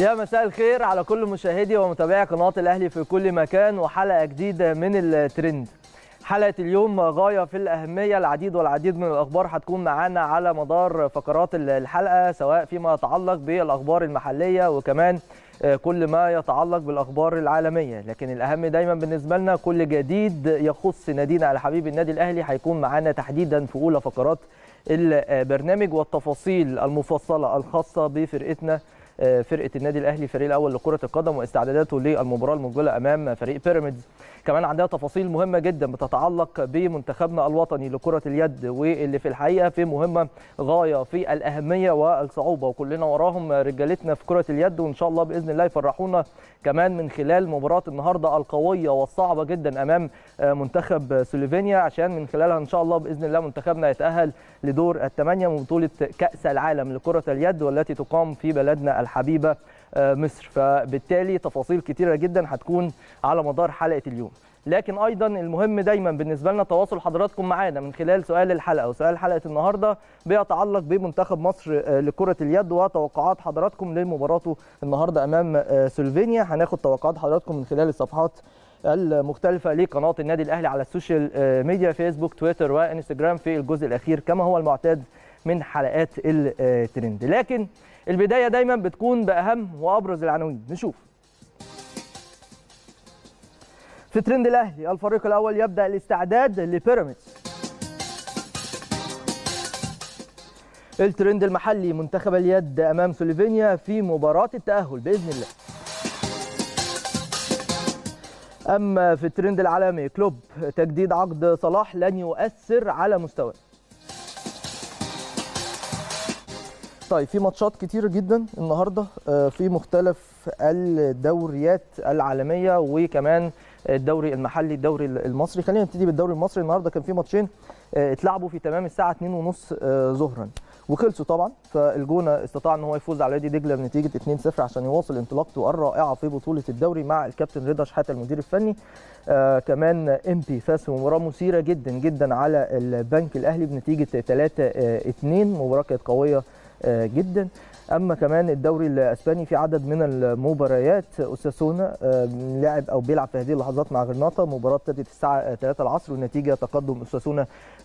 يا مساء الخير على كل مشاهدي ومتابعي قناه الاهلي في كل مكان وحلقه جديده من الترند حلقه اليوم غايه في الاهميه العديد والعديد من الاخبار هتكون معانا على مدار فقرات الحلقه سواء فيما يتعلق بالاخبار المحليه وكمان كل ما يتعلق بالاخبار العالميه لكن الاهم دايما بالنسبه لنا كل جديد يخص نادينا الحبيب النادي الاهلي هيكون معانا تحديدا في اولى فقرات البرنامج والتفاصيل المفصله الخاصه بفرقتنا فرقه النادي الاهلي الفريق الاول لكره القدم واستعداداته للمباراه المقبله امام فريق بيراميدز كمان عندنا تفاصيل مهمه جدا بتتعلق بمنتخبنا الوطني لكره اليد واللي في الحقيقه في مهمه غايه في الاهميه والصعوبه وكلنا وراهم رجالتنا في كره اليد وان شاء الله باذن الله يفرحونا كمان من خلال مباراه النهارده القويه والصعبه جدا امام منتخب سلوفينيا عشان من خلالها ان شاء الله باذن الله منتخبنا يتاهل لدور الثمانيه من بطوله كاس العالم لكره اليد والتي تقام في بلدنا الحبيبه مصر فبالتالي تفاصيل كتيره جدا هتكون على مدار حلقه اليوم لكن ايضا المهم دايما بالنسبه لنا تواصل حضراتكم معانا من خلال سؤال الحلقه وسؤال حلقه النهارده بيتعلق بمنتخب مصر لكره اليد وتوقعات حضراتكم لمباراته النهارده امام سلوفينيا هناخد توقعات حضراتكم من خلال الصفحات المختلفة لقناة النادي الأهلي على السوشيال ميديا فيسبوك تويتر وانستجرام في الجزء الأخير كما هو المعتاد من حلقات الترند لكن البداية دايما بتكون بأهم وأبرز العناوين نشوف في ترند الأهلي الفريق الأول يبدأ الاستعداد لبيراميدز الترند المحلي منتخب اليد أمام سلوفينيا في مباراة التأهل بإذن الله أما في الترند العالمي كلوب تجديد عقد صلاح لن يؤثر على مستواه طيب في ماتشات كتير جدا النهارده في مختلف الدوريات العالميه وكمان الدوري المحلي الدوري المصري خلينا نبتدي بالدوري المصري النهارده كان في ماتشين اتلعبوا في تمام الساعه 2:30 ظهرا وخلصوا طبعا فالجونه استطاع ان هو يفوز على نادي دجله بنتيجه 2-0 عشان يواصل انطلاقته الرائعه في بطوله الدوري مع الكابتن رضا شحاته المدير الفني آه كمان ام بي فاز في مباراه مثيره جدا جدا على البنك الاهلي بنتيجه 3-2 مباراه كانت قويه آه جدا اما كمان الدوري الاسباني في عدد من المباريات اساسونا لعب او بيلعب في هذه اللحظات مع غرناطه مباراه ابتدت الساعه 3 العصر والنتيجه تقدم اساسونا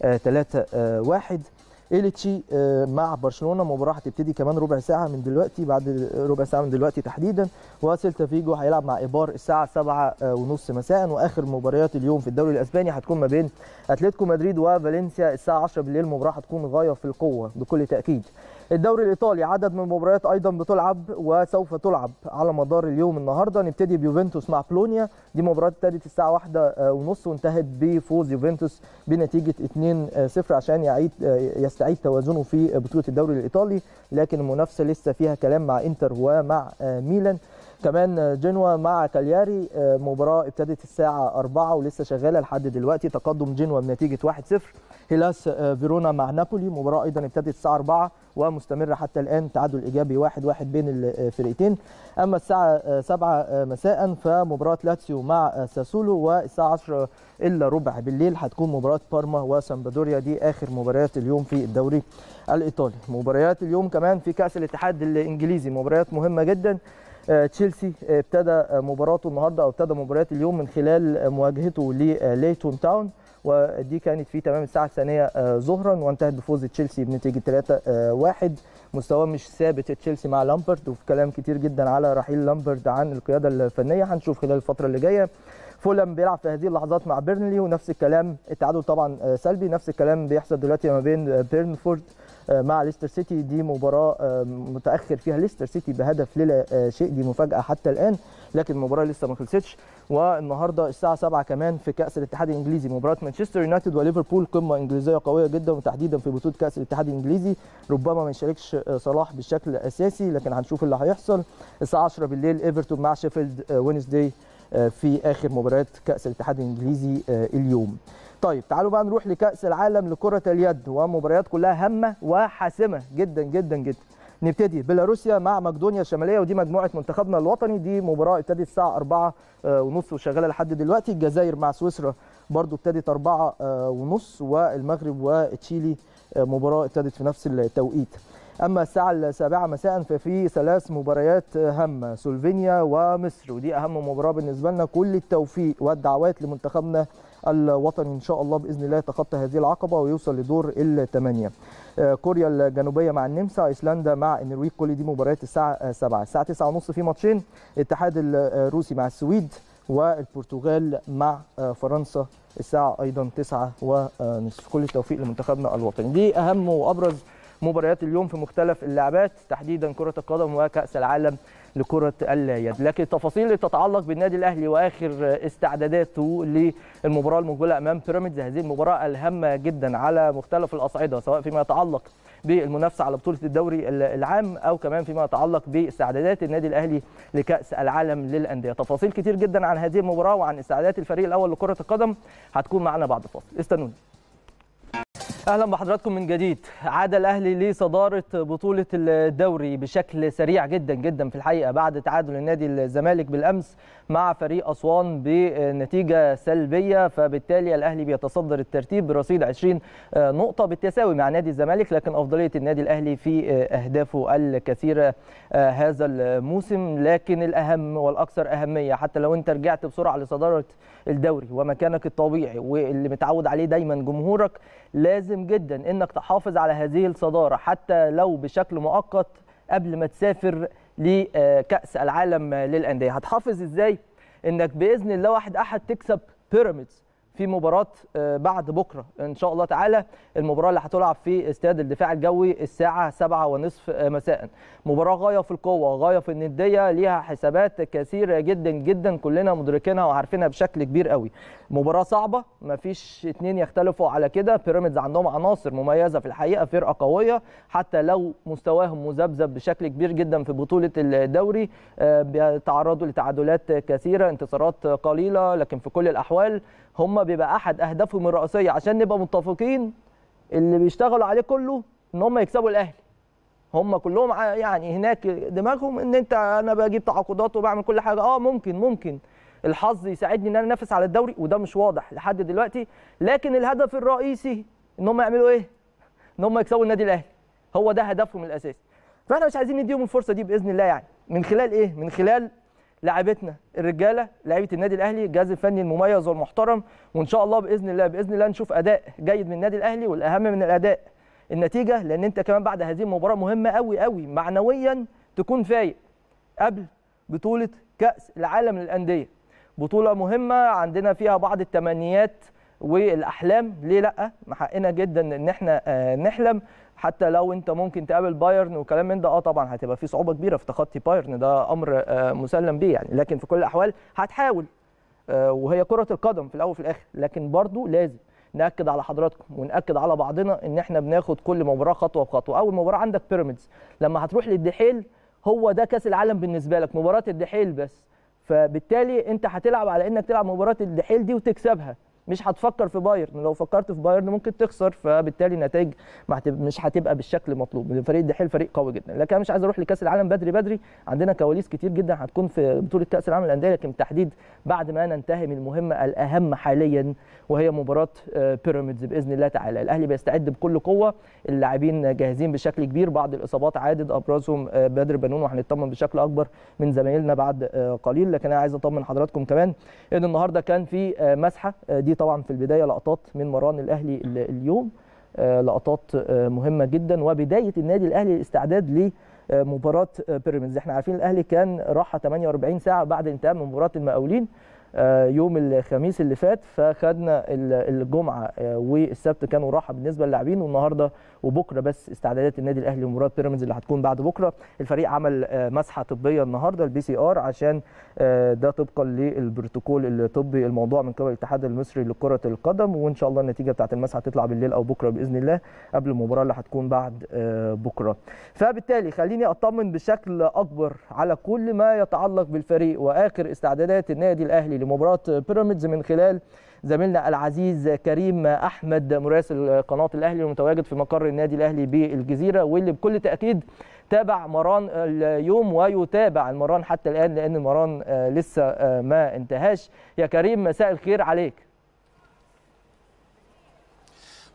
3 1 إيليتشي مع برشلونه مباراه هتبتدي كمان ربع ساعه من دلوقتي بعد ربع ساعه من دلوقتي تحديدا وسيلتا فيجو هيلعب مع ايبار الساعه 7 ونص مساء واخر مباريات اليوم في الدوري الاسباني هتكون ما بين اتلتيكو مدريد وفالنسيا الساعه 10 بالليل مباراه هتكون غايه في القوه بكل تاكيد الدوري الايطالي عدد من المباريات ايضا بتلعب وسوف تلعب على مدار اليوم النهارده نبتدي بيوفنتوس مع بلونيا دي مباراه ابتدت الساعه واحدة ونص وانتهت بفوز يوفنتوس بنتيجه 2-0 عشان يعيد يستعيد توازنه في بطوله الدوري الايطالي لكن المنافسه لسه فيها كلام مع انتر ومع ميلان كمان جنوا مع كالياري مباراه ابتدت الساعه 4 ولسه شغاله لحد دلوقتي تقدم جنوا بنتيجه 1-0 هيلاس فيرونا مع نابولي مباراه ايضا ابتدت الساعه 4 ومستمره حتى الان تعادل ايجابي 1-1 واحد واحد بين الفريقين اما الساعه 7 مساء فمباراه لاتسيو مع ساسولو والساعه 10 الا ربع بالليل هتكون مباراه بارما وسامبادوريا دي اخر مباريات اليوم في الدوري الايطالي مباريات اليوم كمان في كاس الاتحاد الانجليزي مباريات مهمه جدا تشيلسي ابتدى مباراته النهارده او ابتدى مباريات اليوم من خلال مواجهته لليتون تاون ودي كانت في تمام الساعه الثانيه ظهرا وانتهت بفوز تشيلسي بنتيجه 3-1 مستواه مش ثابت تشيلسي مع لامبرد وفي كلام كتير جدا على رحيل لامبرد عن القياده الفنيه هنشوف خلال الفتره اللي جايه فولم بيلعب في هذه اللحظات مع بيرنلي ونفس الكلام التعادل طبعا سلبي نفس الكلام بيحصل دلوقتي ما بين بيرنفورد مع ليستر سيتي دي مباراه متاخر فيها ليستر سيتي بهدف لا شيء دي مفاجاه حتى الان لكن المباراه لسه ما خلصتش والنهارده الساعه 7 كمان في كاس الاتحاد الانجليزي مباراه مانشستر يونايتد وليفربول قمه انجليزيه قويه جدا وتحديدا في بطوله كاس الاتحاد الانجليزي ربما ما يشاركش صلاح بالشكل الاساسي لكن هنشوف اللي هيحصل الساعه 10 بالليل ايفرتون مع شيفيلد وينزداي في اخر مباريات كاس الاتحاد الانجليزي اليوم طيب تعالوا بقى نروح لكاس العالم لكره اليد ومباريات كلها هامه وحاسمه جدا جدا جدا نبتدي بيلاروسيا مع مقدونيا الشماليه ودي مجموعه منتخبنا الوطني دي مباراه ابتدت الساعه 4 ونص وشغاله لحد دلوقتي الجزائر مع سويسرا برضو ابتدت 4 ونص والمغرب وتشيلي مباراه ابتدت في نفس التوقيت اما الساعه السابعه مساء ففي ثلاث مباريات هامه سلوفينيا ومصر ودي اهم مباراه بالنسبه لنا كل التوفيق والدعوات لمنتخبنا الوطني ان شاء الله باذن الله يتخطى هذه العقبه ويوصل لدور الثمانيه كوريا الجنوبيه مع النمسا ايسلندا مع النرويج كل دي مباريات الساعه 7 الساعه 9:30 في ماتشين الاتحاد الروسي مع السويد والبرتغال مع فرنسا الساعه ايضا 9 ونصف كل التوفيق لمنتخبنا الوطني دي اهم وابرز مباريات اليوم في مختلف اللعبات تحديدا كره القدم وكاس العالم لكره اليد لكن التفاصيل اللي تتعلق بالنادي الاهلي واخر استعداداته للمباراه المقبله امام بيراميدز هذه المباراه الهامه جدا على مختلف الاصعده سواء فيما يتعلق بالمنافسه على بطوله الدوري العام او كمان فيما يتعلق باستعدادات النادي الاهلي لكاس العالم للانديه تفاصيل كتير جدا عن هذه المباراه وعن استعدادات الفريق الاول لكره القدم هتكون معنا بعد فاصل استنوني اهلا بحضراتكم من جديد عاد الاهلي لصداره بطوله الدوري بشكل سريع جدا جدا في الحقيقه بعد تعادل النادي الزمالك بالامس مع فريق اسوان بنتيجه سلبيه فبالتالي الاهلي بيتصدر الترتيب برصيد 20 نقطه بالتساوي مع نادي الزمالك لكن افضليه النادي الاهلي في اهدافه الكثيره هذا الموسم لكن الاهم والاكثر اهميه حتى لو انت رجعت بسرعه لصداره الدوري ومكانك الطبيعي واللي متعود عليه دايما جمهورك لازم جدا انك تحافظ على هذه الصداره حتى لو بشكل مؤقت قبل ما تسافر لكاس العالم للانديه هتحافظ ازاي انك باذن الله واحد احد تكسب بيراميدز في مباراه بعد بكره ان شاء الله تعالى المباراه اللي هتلعب في استاد الدفاع الجوي الساعه 7:30 مساء مباراه غايه في القوه غايه في النديه ليها حسابات كثيره جدا جدا كلنا مدركينها وعارفينها بشكل كبير قوي مباراه صعبه ما فيش اتنين يختلفوا على كده بيراميدز عندهم عناصر مميزه في الحقيقه فرقه قويه حتى لو مستواهم مذبذب بشكل كبير جدا في بطوله الدوري بيتعرضوا لتعادلات كثيره انتصارات قليله لكن في كل الاحوال هم بيبقى احد اهدافهم الرئيسيه عشان نبقى متفقين اللي بيشتغلوا عليه كله ان هم يكسبوا الاهلي هم كلهم يعني هناك دماغهم ان انت انا بجيب تعاقدات وبعمل كل حاجه اه ممكن ممكن الحظ يساعدني ان انا انافس على الدوري وده مش واضح لحد دلوقتي لكن الهدف الرئيسي ان هم يعملوا ايه ان هم يكسبوا النادي الاهلي هو ده هدفهم الاساسي فاحنا مش عايزين نديهم الفرصه دي باذن الله يعني من خلال ايه من خلال لاعبتنا الرجاله لعيبه النادي الاهلي الجهاز الفني المميز والمحترم وان شاء الله باذن الله باذن الله نشوف اداء جيد من النادي الاهلي والاهم من الاداء النتيجه لان انت كمان بعد هذه المباراه مهمه قوي قوي معنويا تكون فايق قبل بطوله كاس العالم للانديه بطوله مهمه عندنا فيها بعض التمنيات والاحلام ليه لا حقنا جدا ان احنا نحلم حتى لو انت ممكن تقابل بايرن وكلام من ده اه طبعا هتبقى في صعوبه كبيره في تخطي بايرن ده امر مسلم بيه يعني لكن في كل الاحوال هتحاول وهي كره القدم في الاول وفي الاخر لكن برضو لازم ناكد على حضراتكم وناكد على بعضنا ان احنا بناخد كل مباراه خطوه بخطوه اول مباراه عندك بيراميدز لما هتروح للدحيل هو ده كاس العالم بالنسبه لك مباراه الدحيل بس فبالتالي انت هتلعب على انك تلعب مباراه الدحيل دي وتكسبها مش هتفكر في بايرن لو فكرت في بايرن ممكن تخسر فبالتالي النتائج مش هتبقى بالشكل المطلوب فريق الدحيل فريق قوي جدا لكن انا مش عايز اروح لكاس العالم بدري بدري عندنا كواليس كتير جدا هتكون في بطوله كاس العالم للانديه لكن بالتحديد بعد ما ننتهي من المهمه الاهم حاليا وهي مباراه بيراميدز باذن الله تعالى الاهلي بيستعد بكل قوه اللاعبين جاهزين بشكل كبير بعض الاصابات عادت ابرزهم بدر بنون وهنطمن بشكل اكبر من زمايلنا بعد قليل لكن انا عايز اطمن حضراتكم كمان ان النهارده كان في مسحه دي طبعا في البدايه لقطات من مران الاهلي اليوم لقطات مهمه جدا وبدايه النادي الاهلي الاستعداد لمباراه بيراميدز احنا عارفين الاهلي كان راحه 48 ساعه بعد انتهاء من مباراه المقاولين يوم الخميس اللي فات فخدنا الجمعه والسبت كانوا راحه بالنسبه للاعبين والنهارده وبكره بس استعدادات النادي الاهلي لمباراه بيراميدز اللي هتكون بعد بكره الفريق عمل مسحه طبيه النهارده البي سي ار عشان ده طبقا للبروتوكول الطبي الموضوع من قبل الاتحاد المصري لكره القدم وان شاء الله النتيجه بتاعه المسحه تطلع بالليل او بكره باذن الله قبل المباراه اللي هتكون بعد بكره فبالتالي خليني اطمن بشكل اكبر على كل ما يتعلق بالفريق واخر استعدادات النادي الاهلي لمباراه بيراميدز من خلال زميلنا العزيز كريم احمد مراسل قناه الاهلي المتواجد في مقر النادي الاهلي بالجزيره واللي بكل تاكيد تابع مران اليوم ويتابع المران حتى الان لان المران لسه ما انتهاش يا كريم مساء الخير عليك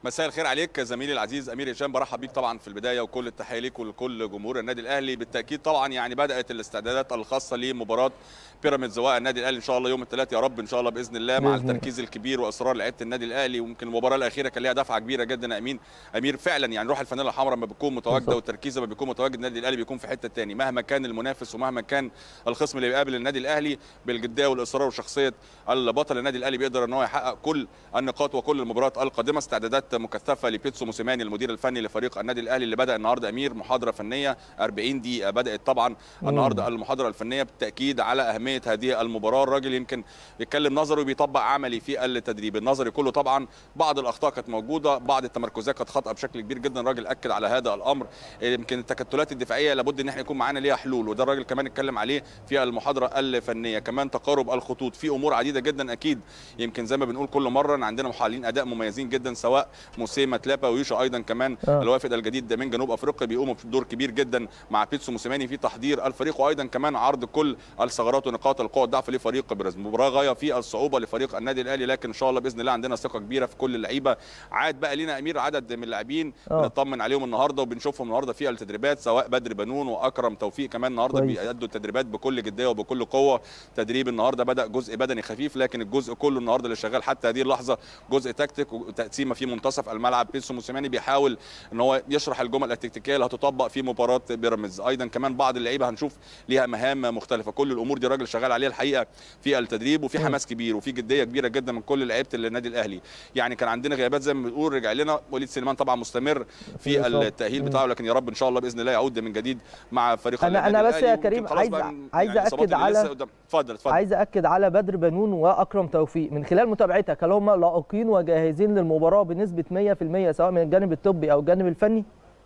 مساء الخير عليك زميلي العزيز امير هشام برحب بيك طبعا في البدايه وكل التحيه ليك ولكل جمهور النادي الاهلي بالتاكيد طبعا يعني بدات الاستعدادات الخاصه لمباراه بيراميدز والنادي الاهلي ان شاء الله يوم الثلاث يا رب ان شاء الله باذن الله مع بإذن الله. التركيز الكبير واصرار لعيبه النادي الاهلي ويمكن المباراه الاخيره كان ليها دفعه كبيره جدا يا امين امير فعلا يعني روح الفانيلا الحمراء لما بتكون متواجده بالظبط. والتركيز لما بيكون متواجد النادي الاهلي بيكون في حته ثاني مهما كان المنافس ومهما كان الخصم اللي بيقابل النادي الاهلي بالجديه والاصرار وشخصيه البطل النادي الاهلي بيقدر ان هو يحقق كل النقاط وكل المباريات القادمه استعدادات مكثفه لبيتسو موسيماني المدير الفني لفريق النادي الاهلي اللي بدا النهارده امير محاضره فنيه 40 دقيقه بدات طبعا النهارده المحاضره الفنيه بالتاكيد على اهميه هذه المباراه الراجل يمكن بيتكلم نظري وبيطبق عملي في التدريب النظري كله طبعا بعض الاخطاء كانت موجوده بعض التمركزات كانت خاطئه بشكل كبير جدا الراجل اكد على هذا الامر يمكن التكتلات الدفاعيه لابد ان احنا يكون معانا ليها حلول وده الراجل كمان اتكلم عليه في المحاضره الفنيه كمان تقارب الخطوط في امور عديده جدا اكيد يمكن زي ما بنقول كل مره ان عندنا محللين اداء مميزين جدا سواء موسيما تلابا ويوشا ايضا كمان آه. الوافد الجديد ده من جنوب افريقيا بيقوموا بدور كبير جدا مع بيتسو موسيماني في تحضير الفريق وايضا كمان عرض كل الثغرات ونقاط القوه الضعف لفريق بيراميدز مباراه غايه في الصعوبه لفريق النادي الاهلي لكن ان شاء الله باذن الله عندنا ثقه كبيره في كل اللعيبه عاد بقى لينا امير عدد من اللاعبين آه. بنطمن عليهم النهارده وبنشوفهم النهارده في التدريبات سواء بدر بنون واكرم توفيق كمان النهارده كويس. بيأدوا التدريبات بكل جديه وبكل قوه تدريب النهارده بدا جزء بدني خفيف لكن الجزء كله النهارده اللي شغال حتى هذه اللحظه جزء تكتيك وتقسيمه في منتصف الملعب بيتسو موسيماني بيحاول ان هو يشرح الجمل التكتيكيه اللي هتطبق في مباراه بيراميدز ايضا كمان بعض اللعيبه هنشوف ليها مهام مختلفه كل الامور دي راجل شغال عليها الحقيقه في التدريب وفي مم. حماس كبير وفي جديه كبيره جدا من كل لعيبه النادي الاهلي يعني كان عندنا غيابات زي ما بنقول رجع لنا وليد سليمان طبعا مستمر في في إصابة. التاهيل مم. بتاعه لكن يا رب ان شاء الله باذن الله يعود من جديد مع فريق أنا- النادي أنا بس الأهلي. يا ويمكن كريم خلاص عايز- بقى من- عايز يعني الإصابات أأكد اللي على- لسه قدام. اتفضل اتفضل عايز اكد على بدر بنون واكرم توفيق من خلال متابعتك هل هم لائقين وجاهزين للمباراه بنسبه 100% سواء من الجانب الطبي او الجانب الفني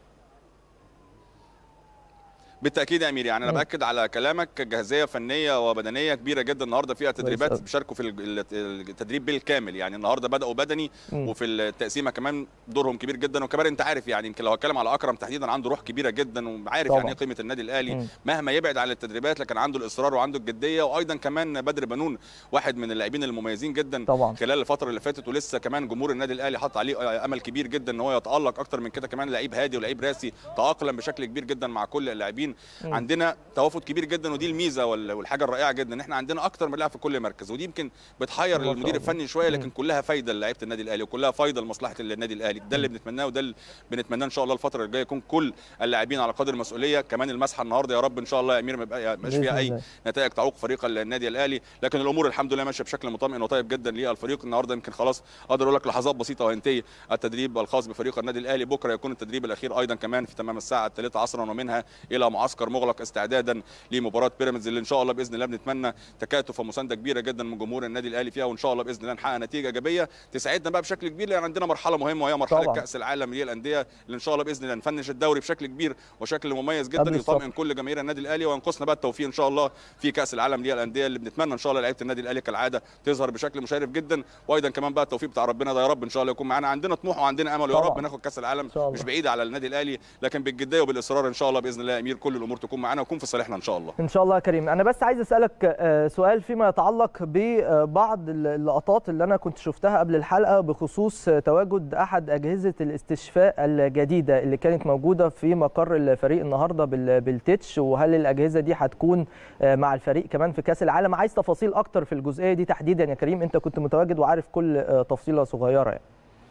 بالتاكيد يا امير يعني انا مم. باكد على كلامك جاهزيه فنيه وبدنيه كبيره جدا النهارده فيها تدريبات أوي. بيشاركوا في ال- ال- التدريب بالكامل يعني النهارده بداوا بدني مم. وفي التقسيمه كمان دورهم كبير جدا وكمان انت عارف يعني يمكن لو هتكلم على اكرم تحديدا عنده روح كبيره جدا وعارف طبعاً. يعني ايه قيمه النادي الاهلي مم. مهما يبعد عن التدريبات لكن عنده الاصرار وعنده الجديه وايضا كمان بدر بنون واحد من اللاعبين المميزين جدا طبعا خلال الفتره اللي فاتت ولسه كمان جمهور النادي الاهلي حط عليه امل كبير جدا ان هو يتالق اكتر من كده كمان لعيب هادي ولعيب راسي تاقلم بشكل كبير جدا مع كل اللاعبين مم. عندنا توافد كبير جدا ودي الميزه وال- والحاجه الرائعه جدا ان احنا عندنا اكتر من لاعب في كل مركز ودي يمكن بتحير ما شاء المدير الله. الفني شويه لكن مم. كلها فايده لعيبه النادي الاهلي وكلها فايده لمصلحه النادي الاهلي ده اللي بنتمناه وده اللي بنتمناه ان شاء الله الفتره الجايه يكون كل اللاعبين على قدر المسؤوليه كمان المسحه النهارده يا رب ان شاء الله يا امير ما يبقى مش بإذن فيها اي الله. نتائج تعوق فريق النادي الاهلي لكن الامور الحمد لله ماشيه بشكل مطمئن وطيب جدا للفريق النهارده يمكن خلاص اقدر اقول لك لحظات بسيطه وينتهي التدريب الخاص بفريق النادي الاهلي بكره يكون التدريب الاخير ايضا كمان في تمام الساعه الثالثه عصرا ومنها الى معسكر مغلق استعدادا لمباراه بيراميدز اللي ان شاء الله باذن الله بنتمنى تكاتف ومسانده كبيره جدا من جمهور النادي الاهلي فيها وان شاء الله باذن الله نحقق نتيجه ايجابيه تساعدنا بقى بشكل كبير لان عندنا مرحله مهمه وهي مرحله طبعاً. كاس العالم للانديه اللي ان شاء الله باذن الله نفنش الدوري بشكل كبير وشكل مميز جدا قبل السفر. يطمئن كل جماهير النادي الاهلي وينقصنا بقى التوفيق ان شاء الله في كاس العالم للانديه اللي بنتمنى ان شاء الله لعيبه النادي الاهلي كالعاده تظهر بشكل مشرف جدا وايضا كمان بقى التوفيق بتاع ربنا ده يا رب ان شاء الله يكون معانا عندنا طموح وعندنا امل ويا طبعاً. رب ناخد كاس العالم إن شاء الله. مش بعيد على النادي الاهلي لكن بالجديه وبالاصرار ان شاء الله باذن الله يا امير كل الامور تكون معانا ويكون في صالحنا ان شاء الله ان شاء الله يا كريم انا بس عايز اسالك آه، سؤال فيما يتعلق ببعض اللقطات اللي انا كنت شفتها قبل الحلقه بخصوص آه، تواجد احد اجهزه الاستشفاء الجديده اللي كانت موجوده في مقر الفريق النهارده بال- بالتتش وهل الاجهزه دي هتكون آه، مع الفريق كمان في كاس العالم عايز تفاصيل اكتر في الجزئيه دي تحديدا يا كريم انت كنت متواجد وعارف كل آه، تفصيله صغيره يعني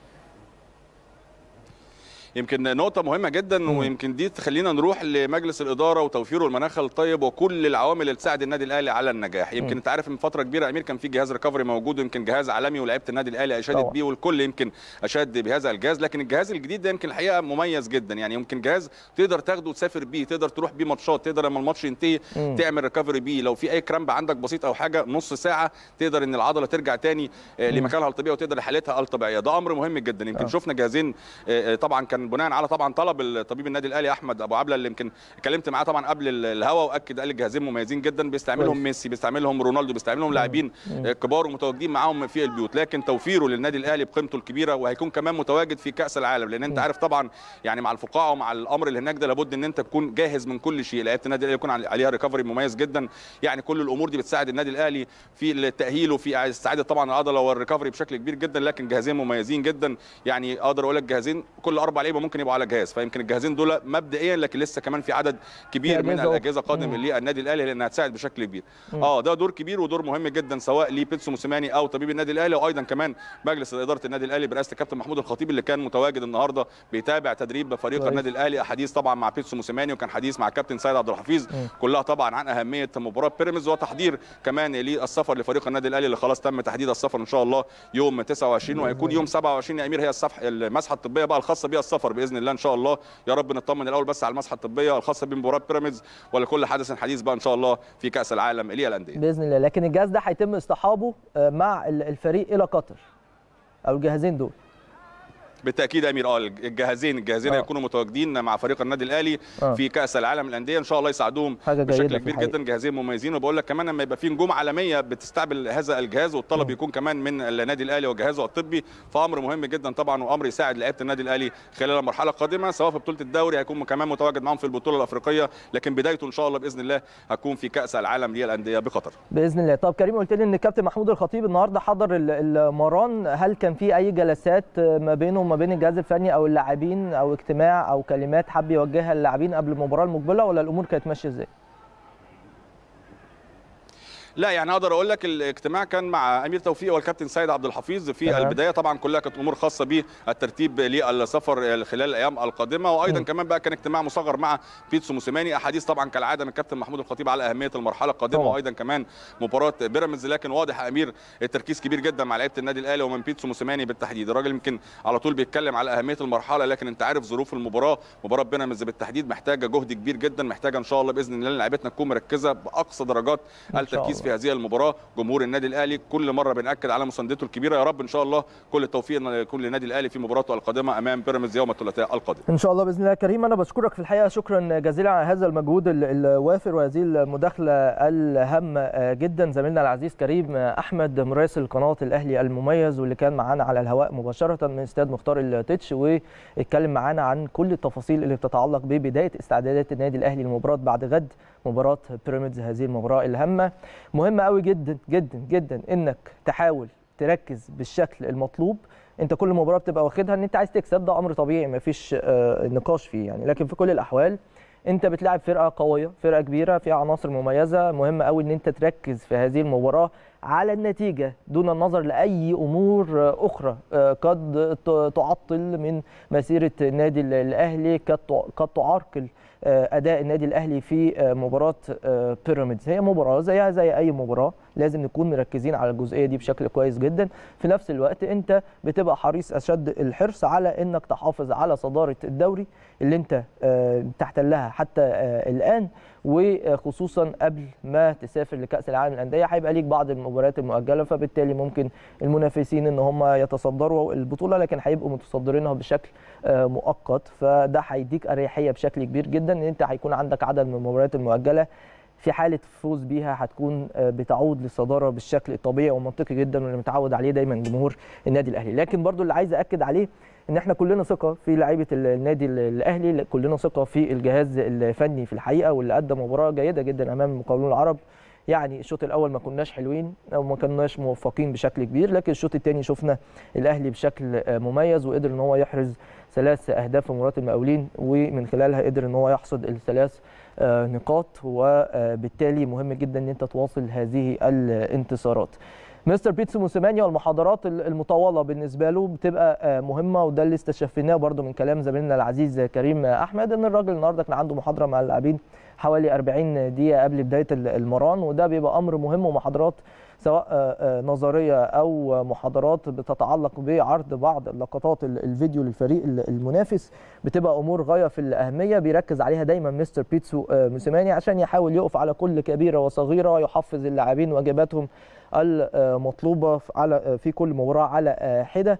يمكن نقطة مهمة جدا مم. ويمكن دي تخلينا نروح لمجلس الإدارة وتوفيره المناخ الطيب وكل العوامل اللي تساعد النادي الأهلي على النجاح، يمكن مم. أنت عارف من فترة كبيرة يا أمير كان في جهاز ريكفري موجود ويمكن جهاز عالمي ولعيبة النادي الأهلي أشادت طبعا. بيه والكل يمكن أشاد بهذا الجهاز، لكن الجهاز الجديد ده يمكن الحقيقة مميز جدا، يعني يمكن جهاز تقدر تاخده وتسافر بيه، تقدر تروح بيه ماتشات، تقدر لما الماتش ينتهي مم. تعمل ريكفري بيه، لو في أي كرامب عندك بسيط أو حاجة نص ساعة تقدر إن العضلة ترجع تاني آه، مم. لمكانها الطبيعي وتقدر لحالتها الطبيعية، ده أمر مهم جدا، يمكن آه. شفنا جهازين آه، آه، طبعا كان لكن بناء على طبعا طلب الطبيب النادي الاهلي احمد ابو عبله اللي يمكن اتكلمت معاه طبعا قبل ال- الهوا واكد قال الجهازين مميزين جدا بيستعملهم كويس. ميسي بيستعملهم رونالدو بيستعملهم لاعبين كبار ومتواجدين معاهم في البيوت لكن توفيره للنادي الاهلي بقيمته الكبيره وهيكون كمان متواجد في كاس العالم لان انت عارف طبعا يعني مع الفقاعه ومع الامر اللي هناك ده لابد ان انت تكون جاهز من كل شيء لعيبه النادي الاهلي يكون عليها ريكفري مميز جدا يعني كل الامور دي بتساعد النادي الاهلي في التاهيل وفي استعاده طبعا العضله والريكفري بشكل كبير جدا لكن جهازين مميزين جدا يعني اقدر اقول لك جهازين كل اربع لعيبه ممكن يبقوا على جهاز فيمكن الجهازين دول مبدئيا لكن لسه كمان في عدد كبير في من أجهزة الاجهزه قادم مم. للنادي الاهلي لانها تساعد بشكل كبير اه ده دور كبير ودور مهم جدا سواء لبيتسو موسيماني او طبيب النادي الاهلي وايضا كمان مجلس اداره النادي الاهلي برئاسه الكابتن محمود الخطيب اللي كان متواجد النهارده بيتابع تدريب فريق كويس. النادي الاهلي احاديث طبعا مع بيتسو موسيماني وكان حديث مع الكابتن سيد عبد الحفيظ مم. كلها طبعا عن اهميه مباراه بيراميدز وتحضير كمان للسفر لفريق النادي الاهلي اللي خلاص تم تحديد السفر ان شاء الله يوم 29 وهيكون يوم 27 يا امير هي الصفح المسحه الطبيه بقى الخاصه بيها السفر باذن الله ان شاء الله يا رب نطمن الاول بس على المسحه الطبيه الخاصه بمباراه بيراميدز ولكل حدث حديث بقى ان شاء الله في كاس العالم للانديه باذن الله لكن الجهاز ده هيتم اصطحابه آه، مع ال- الفريق الى قطر او الجهازين دول بالتاكيد يا امير اه الجهازين الجهازين آه. هيكونوا متواجدين مع فريق النادي الاهلي آه. في كاس العالم للانديه ان شاء الله يساعدوهم حاجة جيدة بشكل في كبير الحقيقة. جدا جهازين مميزين وبقول لك كمان لما يبقى في نجوم عالميه بتستقبل هذا الجهاز والطلب مم. يكون كمان من النادي الاهلي وجهازه الطبي فامر مهم جدا طبعا وامر يساعد لعيبه النادي الاهلي خلال المرحله القادمه سواء في بطوله الدوري هيكون كمان متواجد معاهم في البطوله الافريقيه لكن بدايته ان شاء الله باذن الله هتكون في كاس العالم للانديه بقطر باذن الله طب كريم قلت لي ان الكابتن محمود الخطيب النهارده حضر ال- المران هل كان في اي جلسات ما بينه وما بين الجهاز الفني او اللاعبين او اجتماع او كلمات حب يوجهها للاعبين قبل المباراه المقبله ولا الامور كانت ماشيه ازاي لا يعني اقدر اقول لك الاجتماع كان مع امير توفيق والكابتن سيد عبد الحفيظ في تمام. البدايه طبعا كلها كانت امور خاصه بالترتيب للسفر خلال الايام القادمه وايضا مم. كمان بقى كان اجتماع مصغر مع بيتسو موسيماني احاديث طبعا كالعاده من الكابتن محمود الخطيب على اهميه المرحله القادمه طبعا. وايضا كمان مباراه بيراميدز لكن واضح يا امير التركيز كبير جدا مع لعيبه النادي الاهلي ومن بيتسو موسيماني بالتحديد الراجل يمكن على طول بيتكلم على اهميه المرحله لكن انت عارف ظروف المباراه مباراه بيراميدز بالتحديد محتاجه جهد كبير جدا محتاجه ان شاء الله باذن الله لعيبتنا تكون مركزه باقصى درجات شاء التركيز الله. في هذه المباراه جمهور النادي الاهلي كل مره بناكد على مساندته الكبيره يا رب ان شاء الله كل التوفيق ان يكون للنادي الاهلي في مباراته القادمه امام بيراميدز يوم الثلاثاء القادم ان شاء الله باذن الله يا كريم انا بشكرك في الحقيقه شكرا جزيلا على هذا المجهود ال- الوافر وهذه المداخله الهامه جدا زميلنا العزيز كريم احمد مراسل قناه الاهلي المميز واللي كان معانا على الهواء مباشره من استاد مختار التتش واتكلم معانا عن كل التفاصيل اللي بتتعلق ببدايه استعدادات النادي الاهلي للمباراه بعد غد مباراه بيراميدز هذه المباراه الهامه مهم قوي جدا جدا جدا انك تحاول تركز بالشكل المطلوب انت كل مباراه بتبقى واخدها ان انت عايز تكسب ده امر طبيعي ما فيش آه، نقاش فيه يعني لكن في كل الاحوال انت بتلعب فرقه قويه فرقه كبيره فيها عناصر مميزه مهم قوي ان انت تركز في هذه المباراه على النتيجه دون النظر لاي امور آه، اخرى آه، قد ت- تعطل من مسيره النادي ال- الاهلي قد تع- قد تعرقل آه، اداء النادي الاهلي في آه، مباراه آه، بيراميدز هي مباراه زيها زي اي مباراه لازم نكون مركزين على الجزئيه دي بشكل كويس جدا في نفس الوقت انت بتبقى حريص اشد الحرص على انك تحافظ على صداره الدوري اللي انت آه، تحتلها حتى آه، الان وخصوصا قبل ما تسافر لكاس العالم للانديه هيبقى ليك بعض المباريات المؤجله فبالتالي ممكن المنافسين ان هم يتصدروا البطوله لكن هيبقوا متصدرينها بشكل آه، مؤقت فده هيديك اريحيه بشكل كبير جدا ان انت هيكون عندك عدد من المباريات المؤجله في حاله فوز بيها هتكون آه، بتعود للصداره بالشكل الطبيعي والمنطقي جدا واللي متعود عليه دايما جمهور النادي الاهلي لكن برضو اللي عايز اكد عليه ان احنا كلنا ثقه في لعيبه ال- النادي ال- الاهلي كلنا ثقه في الجهاز الفني في الحقيقه واللي قدم مباراه جيده جدا امام المقاولون العرب يعني الشوط الاول ما كناش حلوين او ما كناش موفقين بشكل كبير لكن الشوط الثاني شفنا الاهلي بشكل آه، مميز وقدر ان هو يحرز ثلاث اهداف في مباراه المقاولين ومن خلالها قدر ان هو يحصد الثلاث آه، نقاط وبالتالي مهم جدا ان انت تواصل هذه الانتصارات مستر بيتسو موسيماني والمحاضرات المطوله بالنسبه له بتبقى آه، مهمه وده اللي استشفيناه برده من كلام زميلنا العزيز كريم احمد ان الراجل النهارده كان عنده محاضره مع اللاعبين حوالي 40 دقيقه قبل بدايه المران وده بيبقى امر مهم ومحاضرات سواء آه، آه، نظريه او محاضرات بتتعلق بعرض بعض لقطات ال- الفيديو للفريق ال- المنافس بتبقى امور غايه في الاهميه بيركز عليها دايما مستر بيتسو آه، موسيماني عشان يحاول يقف على كل كبيره وصغيره ويحفز اللاعبين واجباتهم المطلوبه على في كل مباراه على حده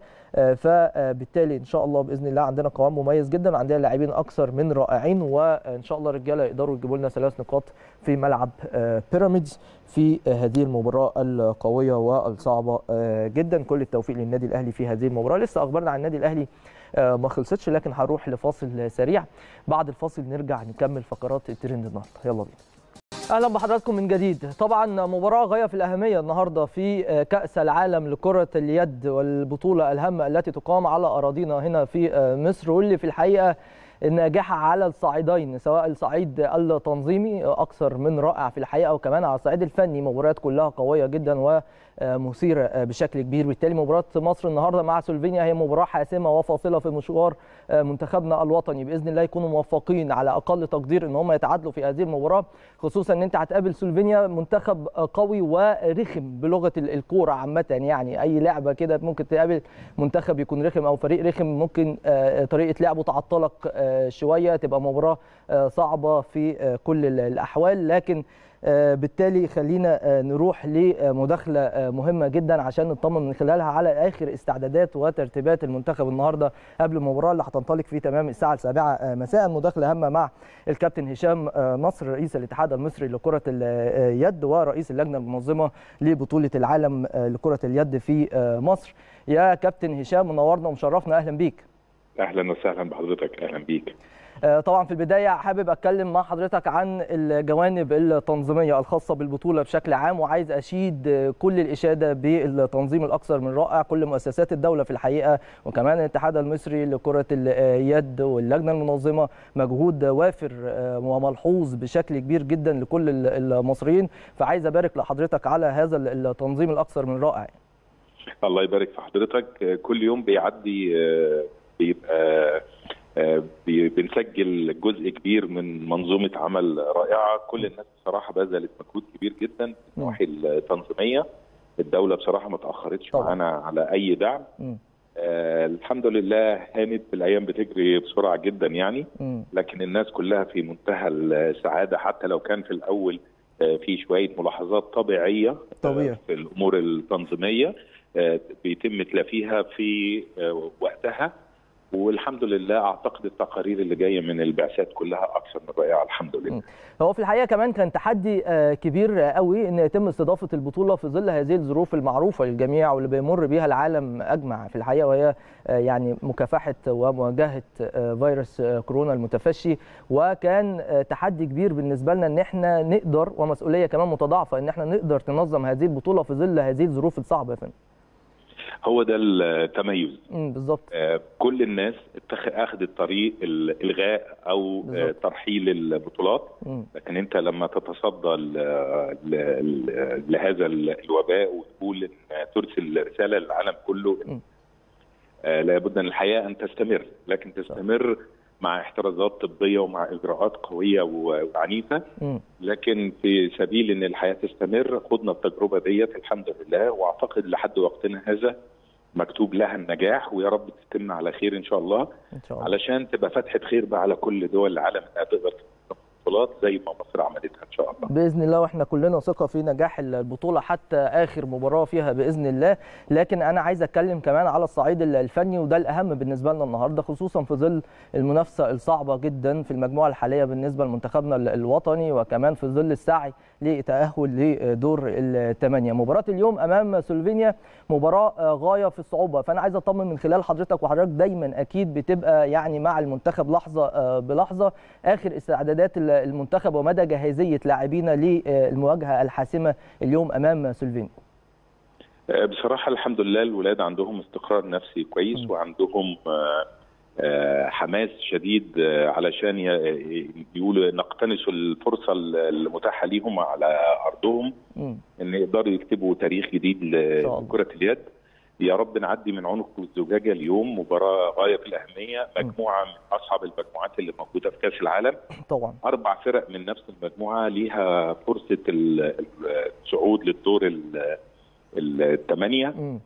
فبالتالي ان شاء الله باذن الله عندنا قوام مميز جدا وعندنا لاعبين اكثر من رائعين وان شاء الله الرجاله يقدروا يجيبوا لنا ثلاث نقاط في ملعب بيراميدز في هذه المباراه القويه والصعبه جدا كل التوفيق للنادي الاهلي في هذه المباراه لسه اخبارنا عن النادي الاهلي ما خلصتش لكن هنروح لفاصل سريع بعد الفاصل نرجع نكمل فقرات الترند النهارده يلا بينا اهلا بحضراتكم من جديد طبعا مباراه غايه في الاهميه النهارده في كاس العالم لكره اليد والبطوله الهامه التي تقام على اراضينا هنا في مصر واللي في الحقيقه ناجحه على الصعيدين سواء الصعيد التنظيمي اكثر من رائع في الحقيقه وكمان على الصعيد الفني مباريات كلها قويه جدا ومثيره بشكل كبير بالتالي مباراه مصر النهارده مع سلوفينيا هي مباراه حاسمه وفاصله في مشوار منتخبنا الوطني باذن الله يكونوا موفقين على اقل تقدير ان هم يتعادلوا في هذه المباراه خصوصا ان انت هتقابل سلوفينيا منتخب قوي ورخم بلغه الكوره عامه يعني اي لعبه كده ممكن تقابل منتخب يكون رخم او فريق رخم ممكن طريقه لعبه تعطلك شويه تبقى مباراه صعبه في كل الاحوال لكن بالتالي خلينا نروح لمداخله مهمه جدا عشان نطمن من خلالها على اخر استعدادات وترتيبات المنتخب النهارده قبل المباراه اللي هتنطلق في تمام الساعه السابعه مساء مداخله هامه مع الكابتن هشام نصر رئيس الاتحاد المصري لكره اليد ورئيس اللجنه المنظمه لبطوله العالم لكره اليد في مصر يا كابتن هشام منورنا ومشرفنا اهلا بيك اهلا وسهلا بحضرتك اهلا بيك طبعا في البدايه حابب اتكلم مع حضرتك عن الجوانب التنظيميه الخاصه بالبطوله بشكل عام وعايز اشيد كل الاشاده بالتنظيم الاكثر من رائع كل مؤسسات الدوله في الحقيقه وكمان الاتحاد المصري لكره اليد واللجنه المنظمه مجهود وافر وملحوظ بشكل كبير جدا لكل المصريين فعايز ابارك لحضرتك على هذا التنظيم الاكثر من رائع الله يبارك في حضرتك كل يوم بيعدي بيبقى بنسجل جزء كبير من منظومه عمل رائعه كل الناس بصراحه بذلت مجهود كبير جدا في النواحي التنظيميه الدوله بصراحه ما تاخرتش معانا على اي دعم آه الحمد لله هانت الايام بتجري بسرعه جدا يعني م. لكن الناس كلها في منتهى السعاده حتى لو كان في الاول آه في شويه ملاحظات طبيعيه طبيعي. آه في الامور التنظيميه آه بيتم تلافيها في آه وقتها والحمد لله اعتقد التقارير اللي جايه من البعثات كلها اكثر من رائعه الحمد لله. هو في الحقيقه كمان كان تحدي كبير قوي ان يتم استضافه البطوله في ظل هذه الظروف المعروفه للجميع واللي بيمر بها العالم اجمع في الحقيقه وهي يعني مكافحه ومواجهه فيروس كورونا المتفشي وكان تحدي كبير بالنسبه لنا ان احنا نقدر ومسؤوليه كمان متضاعفه ان احنا نقدر ننظم هذه البطوله في ظل هذه الظروف الصعبه يا فندم. هو ده التميز بالظبط آه كل الناس اخذت طريق الالغاء او بالزبط. ترحيل البطولات مم. لكن انت لما تتصدى ل ل لهذا الوباء وتقول ان ترسل رساله للعالم كله آه لابد ان الحياه ان تستمر لكن تستمر مع احترازات طبيه ومع اجراءات قويه وعنيفه لكن في سبيل ان الحياه تستمر خدنا التجربه ديت الحمد لله واعتقد لحد وقتنا هذا مكتوب لها النجاح ويا رب تتم على خير ان شاء الله, إن شاء الله. علشان تبقى فتحه خير بقى على كل دول العالم انها تقدر البطولات زي ما مصر عملتها ان شاء الله باذن الله واحنا كلنا ثقه في نجاح البطوله حتى اخر مباراه فيها باذن الله لكن انا عايز اتكلم كمان على الصعيد الفني وده الاهم بالنسبه لنا النهارده خصوصا في ظل المنافسه الصعبه جدا في المجموعه الحاليه بالنسبه لمنتخبنا الوطني وكمان في ظل السعي لتاهل لدور الثمانيه مباراه اليوم امام سلوفينيا مباراه غايه في الصعوبه فانا عايز اطمن من خلال حضرتك وحضرتك دايما اكيد بتبقى يعني مع المنتخب لحظه بلحظه اخر استعدادات المنتخب ومدى جاهزيه لاعبينا للمواجهه الحاسمه اليوم امام سلوفينيا بصراحه الحمد لله الولاد عندهم استقرار نفسي كويس م. وعندهم حماس شديد علشان يقولوا نقتنصوا الفرصه المتاحه ليهم على ارضهم م. ان يقدروا يكتبوا تاريخ جديد لكره اليد يا رب نعدي من عنق الزجاجه اليوم مباراه غايه في الاهميه مجموعه من اصعب المجموعات اللي موجوده في كاس العالم طبعا اربع فرق من نفس المجموعه ليها فرصه الصعود للدور الثمانيه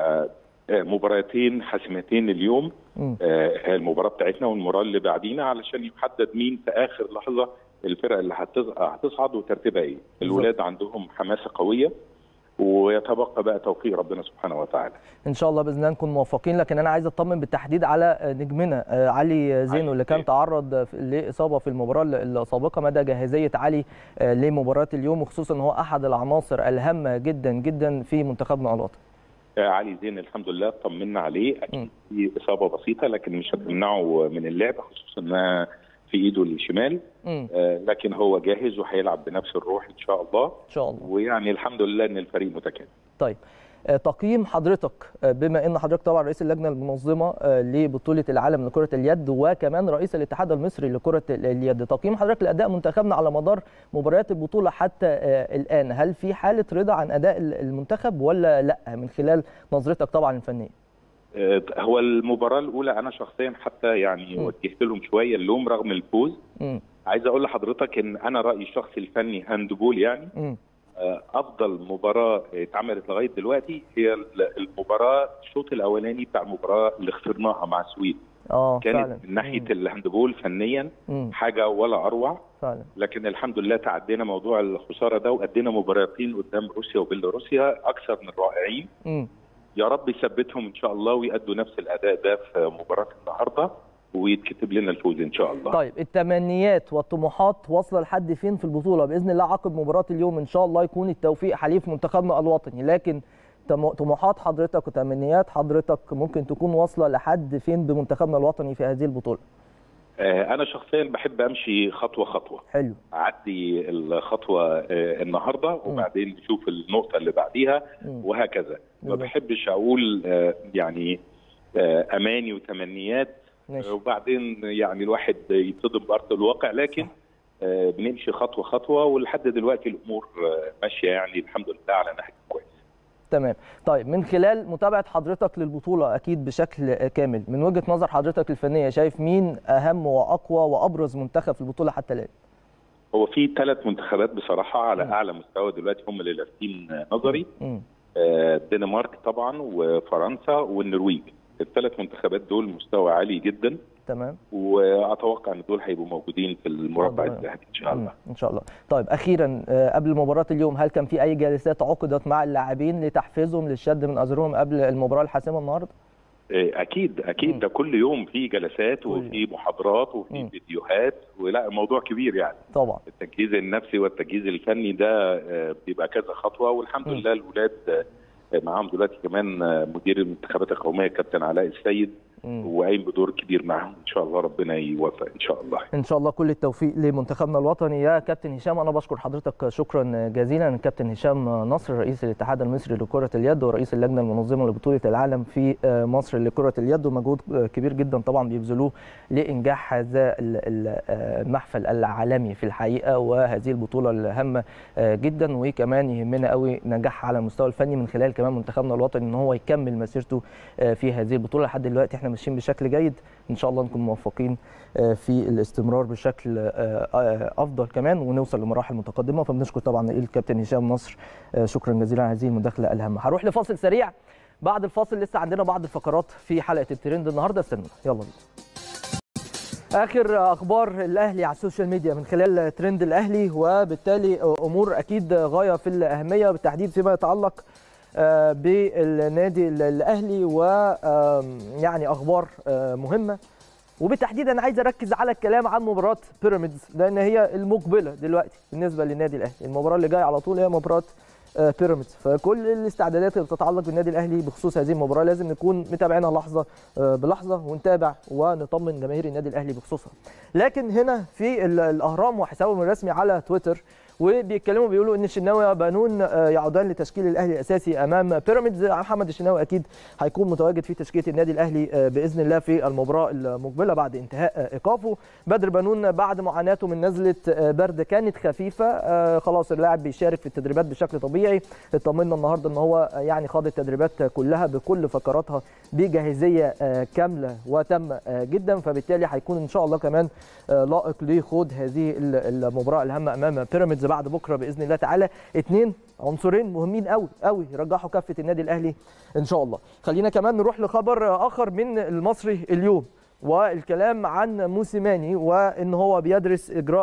مباراتين حاسمتين اليوم آه المباراه بتاعتنا والمباراه اللي بعدينا علشان يحدد مين في اخر لحظه الفرق اللي هتصعد وترتيبها ايه الولاد عندهم حماسه قويه ويتبقى بقى توفيق ربنا سبحانه وتعالى ان شاء الله باذن الله نكون موفقين لكن انا عايز اطمن بالتحديد على نجمنا علي زينو اللي كان تعرض لاصابه في المباراه السابقه مدى جاهزيه علي لمباراه اليوم وخصوصا ان هو احد العناصر الهامه جدا جدا في منتخبنا الوطني علي زين الحمد لله طمنا عليه اكيد في اصابه بسيطه لكن مش هتمنعه من اللعب خصوصا انها في ايده الشمال آه لكن هو جاهز وهيلعب بنفس الروح ان شاء الله ان شاء الله ويعني الحمد لله ان الفريق متكامل طيب تقييم حضرتك بما ان حضرتك طبعا رئيس اللجنه المنظمه لبطوله العالم لكره اليد وكمان رئيس الاتحاد المصري لكره اليد تقييم حضرتك لاداء منتخبنا على مدار مباريات البطوله حتى الان هل في حاله رضا عن اداء المنتخب ولا لا من خلال نظرتك طبعا الفنيه هو المباراه الاولى انا شخصيا حتى يعني م. وجهت لهم شويه اللوم رغم الفوز م. عايز اقول لحضرتك ان انا رايي الشخصي الفني هاندبول يعني م. افضل مباراه اتعملت لغايه دلوقتي هي المباراه الشوط الاولاني بتاع المباراه اللي خسرناها مع السويد اه كانت فعلا. من ناحيه الهاندبول فنيا مم. حاجه ولا اروع فعلا. لكن الحمد لله تعدينا موضوع الخساره ده وادينا مباراتين قدام روسيا وبيلاروسيا اكثر من رائعين مم. يا رب يثبتهم ان شاء الله ويأدوا نفس الاداء ده في مباراه النهارده ويتكتب لنا الفوز ان شاء الله. طيب التمنيات والطموحات واصله لحد فين في البطوله باذن الله عقب مباراه اليوم ان شاء الله يكون التوفيق حليف منتخبنا الوطني لكن طموحات حضرتك وتمنيات حضرتك ممكن تكون واصله لحد فين بمنتخبنا الوطني في هذه البطوله؟ انا شخصيا بحب امشي خطوه خطوه حلو اعدي الخطوه النهارده وبعدين نشوف النقطه اللي بعديها وهكذا ما بحبش اقول يعني اماني وتمنيات ماشي. وبعدين يعني الواحد يتصدم بارض الواقع لكن بنمشي خطوه خطوه ولحد دلوقتي الامور ماشيه يعني الحمد لله على نهج كويس تمام طيب من خلال متابعه حضرتك للبطوله اكيد بشكل كامل من وجهه نظر حضرتك الفنيه شايف مين اهم واقوى وابرز منتخب في البطوله حتى الان هو في ثلاث منتخبات بصراحه على م. اعلى مستوى دلوقتي هم اللي لافتين نظري الدنمارك طبعا وفرنسا والنرويج الثلاث منتخبات دول مستوى عالي جدا تمام واتوقع ان دول هيبقوا موجودين في المربع الذهبي ان شاء الله ان شاء الله طيب اخيرا قبل مباراه اليوم هل كان في اي جلسات عقدت مع اللاعبين لتحفيزهم للشد من ازرهم قبل المباراه الحاسمه النهارده اكيد اكيد ده كل يوم في جلسات وفي محاضرات وفي فيديوهات ولا الموضوع كبير يعني طبعا التجهيز النفسي والتجهيز الفني ده بيبقى كذا خطوه والحمد م. لله الاولاد معاهم دلوقتي كمان مدير المنتخبات القوميه كابتن علاء السيد وقايم بدور كبير معاهم ان شاء الله ربنا يوفق ان شاء الله ان شاء الله كل التوفيق لمنتخبنا الوطني يا كابتن هشام انا بشكر حضرتك شكرا جزيلا الكابتن هشام نصر رئيس الاتحاد المصري لكره اليد ورئيس اللجنه المنظمه لبطوله العالم في مصر لكره اليد ومجهود كبير جدا طبعا بيبذلوه لانجاح هذا المحفل العالمي في الحقيقه وهذه البطوله الهامه جدا وكمان يهمنا قوي نجاحها على المستوى الفني من خلال كمان منتخبنا الوطني ان هو يكمل مسيرته في هذه البطوله لحد دلوقتي احنا ماشيين بشكل جيد ان شاء الله نكون موفقين في الاستمرار بشكل افضل كمان ونوصل لمراحل متقدمه فبنشكر طبعا الكابتن هشام نصر شكرا جزيلا على هذه المداخله الهامه هروح لفاصل سريع بعد الفاصل لسه عندنا بعض الفقرات في حلقه الترند النهارده استنونا يلا بينا اخر اخبار الاهلي على السوشيال ميديا من خلال ترند الاهلي وبالتالي امور اكيد غايه في الاهميه بالتحديد فيما يتعلق بالنادي الاهلي ويعني اخبار مهمه وبالتحديد انا عايز اركز على الكلام عن مباراه بيراميدز لان هي المقبله دلوقتي بالنسبه للنادي الاهلي المباراه اللي جايه على طول هي مباراه بيراميدز فكل الاستعدادات اللي بتتعلق بالنادي الاهلي بخصوص هذه المباراه لازم نكون متابعينها لحظه بلحظه ونتابع ونطمن جماهير النادي الاهلي بخصوصها لكن هنا في الاهرام وحسابهم الرسمي على تويتر وبيتكلموا بيقولوا ان الشناوي وبنون يعودان لتشكيل الاهلي الاساسي امام بيراميدز محمد الشناوي اكيد هيكون متواجد في تشكيله النادي الاهلي باذن الله في المباراه المقبله بعد انتهاء ايقافه بدر بنون بعد معاناته من نزله برد كانت خفيفه خلاص اللاعب بيشارك في التدريبات بشكل طبيعي اطمنا النهارده ان هو يعني خاض التدريبات كلها بكل فقراتها بجاهزيه كامله وتامه جدا فبالتالي هيكون ان شاء الله كمان لائق لخوض هذه المباراه الهامه امام بيراميدز بعد بكره باذن الله تعالى اثنين عنصرين مهمين قوي قوي يرجحوا كفه النادي الاهلي ان شاء الله خلينا كمان نروح لخبر اخر من المصري اليوم والكلام عن موسيماني وان هو بيدرس اجراء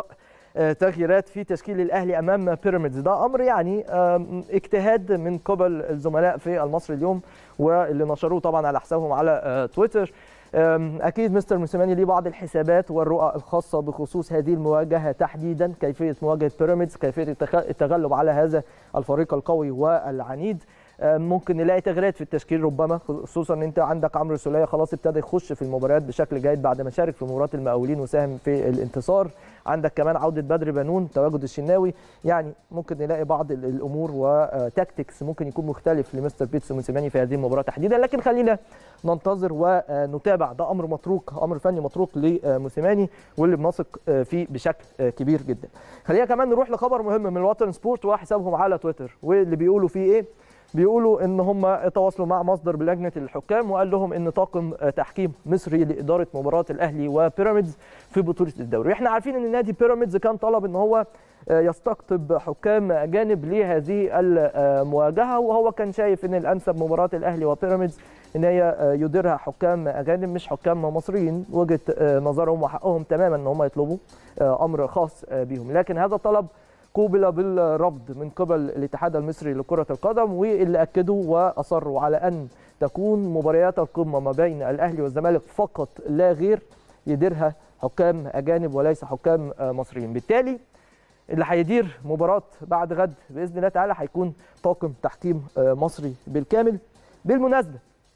تغييرات في تشكيل الاهلي امام بيراميدز ده امر يعني اجتهاد من قبل الزملاء في المصري اليوم واللي نشروه طبعا على حسابهم على تويتر اكيد مستر موسيماني ليه بعض الحسابات والرؤى الخاصه بخصوص هذه المواجهه تحديدا كيفيه مواجهه بيراميدز كيفيه التغلب على هذا الفريق القوي والعنيد ممكن نلاقي تغييرات في التشكيل ربما خصوصا ان انت عندك عمرو سوليه خلاص ابتدى يخش في المباريات بشكل جيد بعد ما شارك في مباراه المقاولين وساهم في الانتصار عندك كمان عوده بدر بنون تواجد الشناوي يعني ممكن نلاقي بعض الامور وتاكتكس ممكن يكون مختلف لمستر بيتسو موسيماني في هذه المباراه تحديدا لكن خلينا ننتظر ونتابع ده امر متروك امر فني متروك لموسيماني واللي بنثق فيه بشكل كبير جدا خلينا كمان نروح لخبر مهم من الوطن سبورت وحسابهم على تويتر واللي بيقولوا فيه ايه بيقولوا ان هم تواصلوا مع مصدر بلجنه الحكام وقال لهم ان طاقم تحكيم مصري لاداره مباراه الاهلي وبيراميدز في بطوله الدوري احنا عارفين ان نادي بيراميدز كان طلب ان هو يستقطب حكام اجانب لهذه المواجهه وهو كان شايف ان الانسب مباراه الاهلي وبيراميدز ان هي يديرها حكام اجانب مش حكام مصريين وجهه نظرهم وحقهم تماما ان هم يطلبوا امر خاص بهم لكن هذا طلب قوبل بالرفض من قبل الاتحاد المصري لكرة القدم واللي أكدوا وأصروا على أن تكون مباريات القمة ما بين الأهلي والزمالك فقط لا غير يديرها حكام أجانب وليس حكام مصريين بالتالي اللي هيدير مباراة بعد غد بإذن الله تعالى هيكون طاقم تحكيم مصري بالكامل بالمناسبة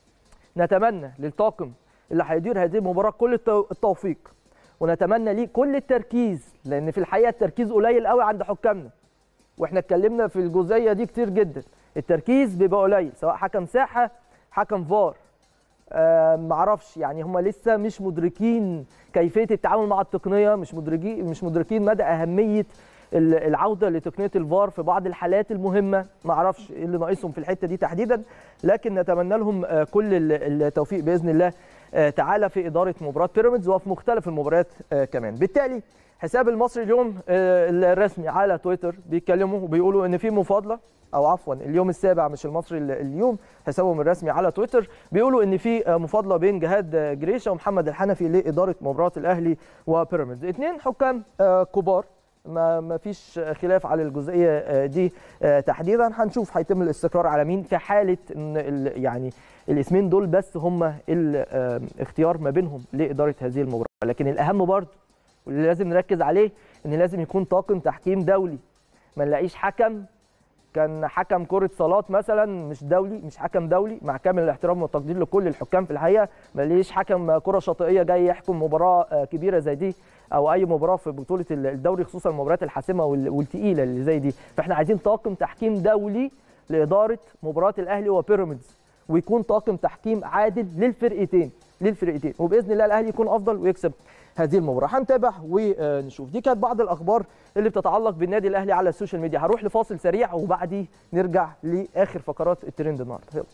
نتمنى للطاقم اللي هيدير هذه المباراة كل التوفيق ونتمنى ليه كل التركيز لان في الحقيقه التركيز قليل قوي عند حكامنا واحنا اتكلمنا في الجزئيه دي كتير جدا التركيز بيبقى قليل سواء حكم ساحه حكم فار آه معرفش يعني هم لسه مش مدركين كيفيه التعامل مع التقنيه مش مدركين مش مدركين مدى اهميه العوده لتقنيه الفار في بعض الحالات المهمه معرفش ايه اللي ناقصهم في الحته دي تحديدا لكن نتمنى لهم كل التوفيق باذن الله تعالى في اداره مباراه بيراميدز وفي مختلف المباريات كمان بالتالي حساب المصري اليوم الرسمي على تويتر بيتكلموا وبيقولوا ان في مفاضله او عفوا اليوم السابع مش المصري اليوم حسابهم الرسمي على تويتر بيقولوا ان في مفاضله بين جهاد جريشه ومحمد الحنفي لاداره مباراه الاهلي وبيراميدز اثنين حكام كبار ما ما فيش خلاف على الجزئيه دي تحديدا هنشوف هيتم الاستقرار على مين في حاله ان يعني الاسمين دول بس هم الاختيار ما بينهم لاداره هذه المباراه لكن الاهم برضه واللي لازم نركز عليه ان لازم يكون طاقم تحكيم دولي ما نلاقيش حكم كان حكم كره صالات مثلا مش دولي مش حكم دولي مع كامل الاحترام والتقدير لكل الحكام في الحقيقه ما نلاقيش حكم كره شاطئيه جاي يحكم مباراه كبيره زي دي او اي مباراه في بطوله الدوري خصوصا المباريات الحاسمه والثقيله اللي زي دي فاحنا عايزين طاقم تحكيم دولي لاداره مباراه الاهلي وبيراميدز ويكون طاقم تحكيم عادل للفرقتين للفرقتين وباذن الله الاهلي يكون افضل ويكسب هذه المباراه هنتابع ونشوف دي كانت بعض الاخبار اللي بتتعلق بالنادي الاهلي على السوشيال ميديا هروح لفاصل سريع وبعديه نرجع لاخر فقرات الترند النهارده يلا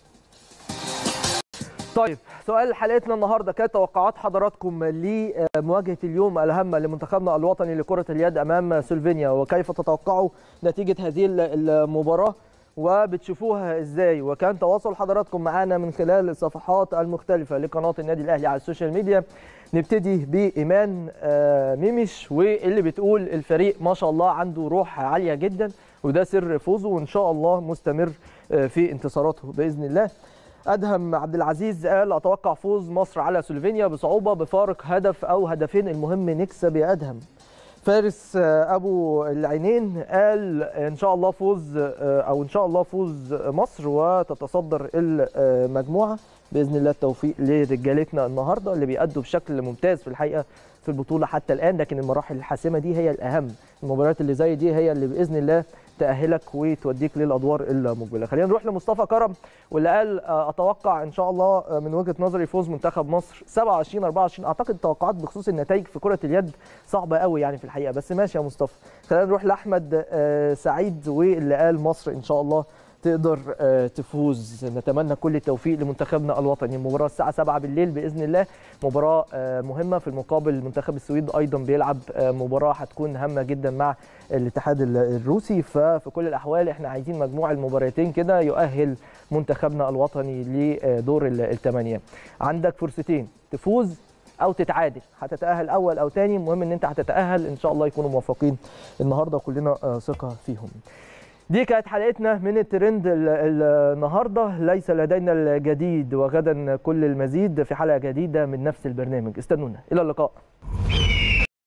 طيب سؤال حلقتنا النهارده كانت توقعات حضراتكم لمواجهه اليوم الهامه لمنتخبنا الوطني لكره اليد امام سلوفينيا وكيف تتوقعوا نتيجه هذه المباراه وبتشوفوها ازاي وكان تواصل حضراتكم معانا من خلال الصفحات المختلفه لقناه النادي الاهلي على السوشيال ميديا نبتدي بايمان ميمش واللي بتقول الفريق ما شاء الله عنده روح عاليه جدا وده سر فوزه وان شاء الله مستمر في انتصاراته باذن الله ادهم عبد العزيز قال اتوقع فوز مصر على سلوفينيا بصعوبه بفارق هدف او هدفين المهم نكسب يا ادهم فارس ابو العينين قال ان شاء الله فوز او ان شاء الله فوز مصر وتتصدر المجموعه باذن الله التوفيق لرجالتنا النهارده اللي بيأدوا بشكل ممتاز في الحقيقه في البطوله حتى الان لكن المراحل الحاسمه دي هي الاهم المباريات اللي زي دي هي اللي باذن الله تأهلك وتوديك للادوار المقبله خلينا نروح لمصطفى كرم واللي قال اتوقع ان شاء الله من وجهه نظري فوز منتخب مصر 27 24 اعتقد التوقعات بخصوص النتائج في كره اليد صعبه قوي يعني في الحقيقه بس ماشي يا مصطفى خلينا نروح لاحمد سعيد واللي قال مصر ان شاء الله تقدر تفوز نتمنى كل التوفيق لمنتخبنا الوطني المباراه الساعه 7 بالليل باذن الله مباراه مهمه في المقابل منتخب السويد ايضا بيلعب مباراه هتكون هامه جدا مع الاتحاد الروسي ففي كل الاحوال احنا عايزين مجموع المباراتين كده يؤهل منتخبنا الوطني لدور الثمانيه عندك فرصتين تفوز او تتعادل هتتاهل اول او ثاني المهم ان انت هتتاهل ان شاء الله يكونوا موفقين النهارده وكلنا ثقه فيهم دي كانت حلقتنا من الترند النهارده ليس لدينا الجديد وغدا كل المزيد في حلقه جديده من نفس البرنامج استنونا الى اللقاء